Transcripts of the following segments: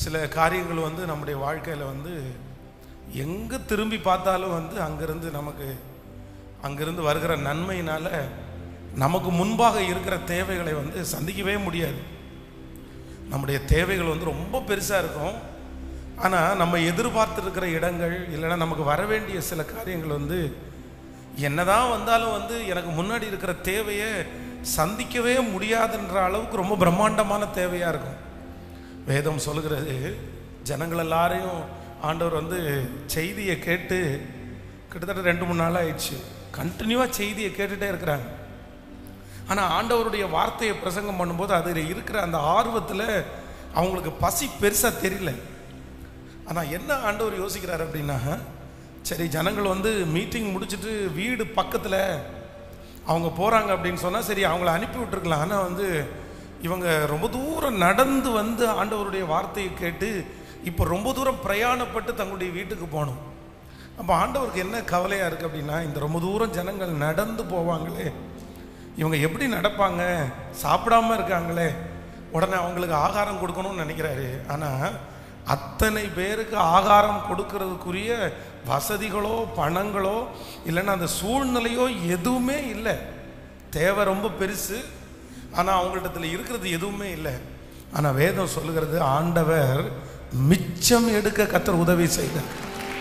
சில காரியங்கள் வந்து நம்முடைய வாழ்க்கையில் வந்து எங்கே திரும்பி பார்த்தாலும் வந்து அங்கேருந்து நமக்கு அங்கேருந்து வருகிற நன்மையினால நமக்கு முன்பாக இருக்கிற தேவைகளை வந்து சந்திக்கவே முடியாது நம்முடைய தேவைகள் வந்து ரொம்ப பெருசாக இருக்கும் ஆனால் நம்ம எதிர்பார்த்துருக்கிற இடங்கள் இல்லைன்னா நமக்கு வர வேண்டிய சில காரியங்கள் வந்து என்னதான் வந்தாலும் வந்து எனக்கு முன்னாடி இருக்கிற தேவையை சந்திக்கவே முடியாதுன்ற அளவுக்கு ரொம்ப பிரம்மாண்டமான தேவையாக இருக்கும் வேதம் சொல்கிறது ஜனங்கள் எல்லாரையும் ஆண்டவர் வந்து செய்தியை கேட்டு கிட்டத்தட்ட ரெண்டு மூணு நாள் ஆயிடுச்சு கண்டினியூவாக செய்தியை கேட்டுகிட்டே இருக்கிறாங்க ஆனால் ஆண்டவருடைய வார்த்தையை பிரசங்கம் பண்ணும்போது அதில் இருக்கிற அந்த ஆர்வத்தில் அவங்களுக்கு பசி பெருசாக தெரியல ஆனால் என்ன ஆண்டவர் யோசிக்கிறார் அப்படின்னா சரி ஜனங்கள் வந்து மீட்டிங் முடிச்சுட்டு வீடு பக்கத்தில் அவங்க போகிறாங்க அப்படின்னு சொன்னால் சரி அவங்கள அனுப்பி விட்டுருக்கலாம் ஆனால் வந்து இவங்க ரொம்ப தூரம் நடந்து வந்து ஆண்டவருடைய வார்த்தையை கேட்டு இப்போ ரொம்ப தூரம் பிரயாணப்பட்டு தங்களுடைய வீட்டுக்கு போகணும் அப்போ ஆண்டவருக்கு என்ன கவலையாக இருக்குது அப்படின்னா இந்த ரொம்ப தூரம் ஜனங்கள் நடந்து போவாங்களே இவங்க எப்படி நடப்பாங்க சாப்பிடாம இருக்காங்களே உடனே அவங்களுக்கு ஆகாரம் கொடுக்கணும்னு நினைக்கிறாரு ஆனால் அத்தனை பேருக்கு ஆகாரம் கொடுக்கறதுக்குரிய வசதிகளோ பணங்களோ இல்லைன்னா அந்த சூழ்நிலையோ எதுவுமே இல்லை தேவை ரொம்ப பெருசு ஆனால் அவங்கள்ட்ட இருக்கிறது எதுவுமே இல்லை ஆனால் வேதம் சொல்லுகிறது ஆண்டவர் மிச்சம் எடுக்க கத்தர் உதவி செய்தார்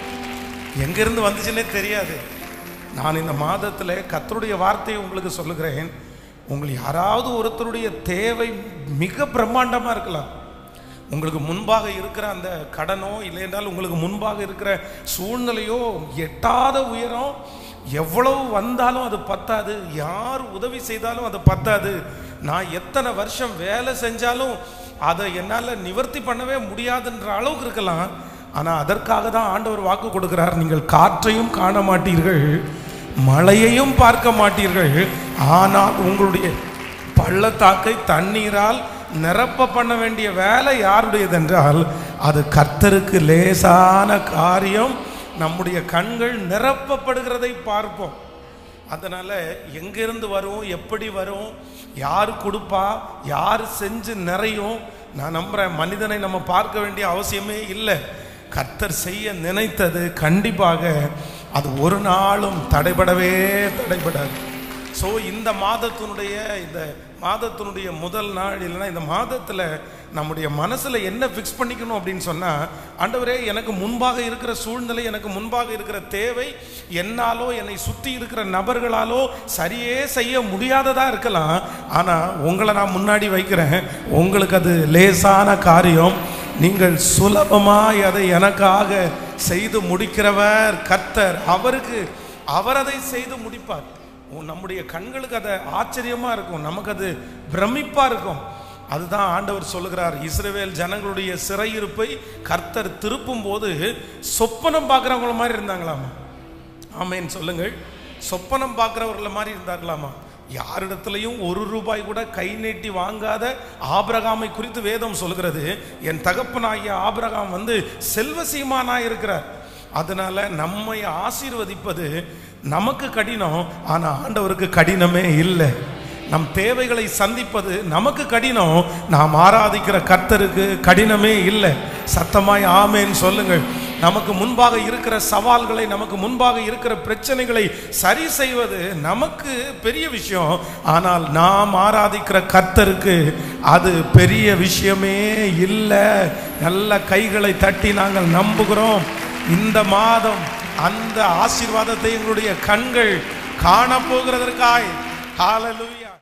எங்கிருந்து வந்துச்சுன்னே தெரியாது நான் இந்த மாதத்தில் கத்தருடைய வார்த்தையை உங்களுக்கு சொல்லுகிறேன் உங்களுக்கு யாராவது ஒருத்தருடைய தேவை மிக பிரம்மாண்டமாக இருக்கலாம் உங்களுக்கு முன்பாக இருக்கிற அந்த கடனோ இல்லை என்றால் உங்களுக்கு முன்பாக இருக்கிற சூழ்நிலையோ எட்டாத உயரம் எவ்வளவு வந்தாலும் அது பத்தாது யார் உதவி செய்தாலும் அது பத்தாது நான் எத்தனை வருஷம் வேலை செஞ்சாலும் அதை என்னால் நிவர்த்தி பண்ணவே முடியாதுன்ற அளவுக்கு இருக்கலாம் ஆனால் அதற்காக தான் ஆண்டவர் வாக்கு கொடுக்கிறார் நீங்கள் காற்றையும் காண மாட்டீர்கள் மழையையும் பார்க்க மாட்டீர்கள் ஆனால் உங்களுடைய பள்ளத்தாக்கை தண்ணீரால் நிரப்ப பண்ண வேண்டிய வேலை யாருடையது என்றால் அது கர்த்தருக்கு லேசான காரியம் நம்முடைய கண்கள் நிரப்பப்படுகிறதை பார்ப்போம் அதனால் எங்கிருந்து வரும் எப்படி வரும் யார் கொடுப்பா யார் செஞ்சு நிறையும் நான் நம்புகிறேன் மனிதனை நம்ம பார்க்க வேண்டிய அவசியமே இல்லை கர்த்தர் செய்ய நினைத்தது கண்டிப்பாக அது ஒரு நாளும் தடைபடவே தடைபடாது ஸோ இந்த மாதத்தினுடைய இந்த மாதத்தினுடைய முதல் நாள் இல்லைன்னா இந்த மாதத்தில் நம்முடைய மனசில் என்ன ஃபிக்ஸ் பண்ணிக்கணும் அப்படின்னு சொன்னால் ஆண்டவரே எனக்கு முன்பாக இருக்கிற சூழ்நிலை எனக்கு முன்பாக இருக்கிற தேவை என்னாலோ என்னை சுற்றி இருக்கிற நபர்களாலோ சரியே செய்ய முடியாததாக இருக்கலாம் ஆனால் உங்களை நான் முன்னாடி வைக்கிறேன் உங்களுக்கு அது லேசான காரியம் நீங்கள் சுலபமாய் அதை எனக்காக செய்து முடிக்கிறவர் கர்த்தர் அவருக்கு அவர் அதை செய்து முடிப்பார் உன் நம்முடைய கண்களுக்கு அது ஆச்சரியமா இருக்கும் நமக்கு அது பிரமிப்பா இருக்கும் அதுதான் ஆண்டவர் சொல்லுகிறார் இஸ்ரவேல் ஜனங்களுடைய சிறையிருப்பை கர்த்தர் திருப்பும் போது சொப்பனம் பார்க்குறவங்கள மாதிரி இருந்தாங்களாமா ஆமேன்னு சொல்லுங்கள் சொப்பனம் பார்க்குறவர்கள மாதிரி இருந்தார்களாமா யாரிடத்துலையும் ஒரு ரூபாய் கூட கை நீட்டி வாங்காத ஆபிரகாமை குறித்து வேதம் சொல்கிறது என் தகப்பனாகிய ஆபிரகாம் வந்து செல்வசீமானாய் இருக்கிறார் அதனால நம்மை ஆசீர்வதிப்பது நமக்கு கடினம் ஆனா ஆண்டவருக்கு கடினமே இல்லை நம் தேவைகளை சந்திப்பது நமக்கு கடினம் நாம் ஆராதிக்கிற கர்த்தருக்கு கடினமே இல்லை சத்தமாய் ஆமேன்னு சொல்லுங்கள் நமக்கு முன்பாக இருக்கிற சவால்களை நமக்கு முன்பாக இருக்கிற பிரச்சனைகளை சரி செய்வது நமக்கு பெரிய விஷயம் ஆனால் நாம் ஆராதிக்கிற கர்த்தருக்கு அது பெரிய விஷயமே இல்லை நல்ல கைகளை தட்டி நாங்கள் நம்புகிறோம் இந்த மாதம் அந்த ஆசீர்வாதத்தை எங்களுடைய கண்கள் காண போகிறதற்காய் ஹalleluya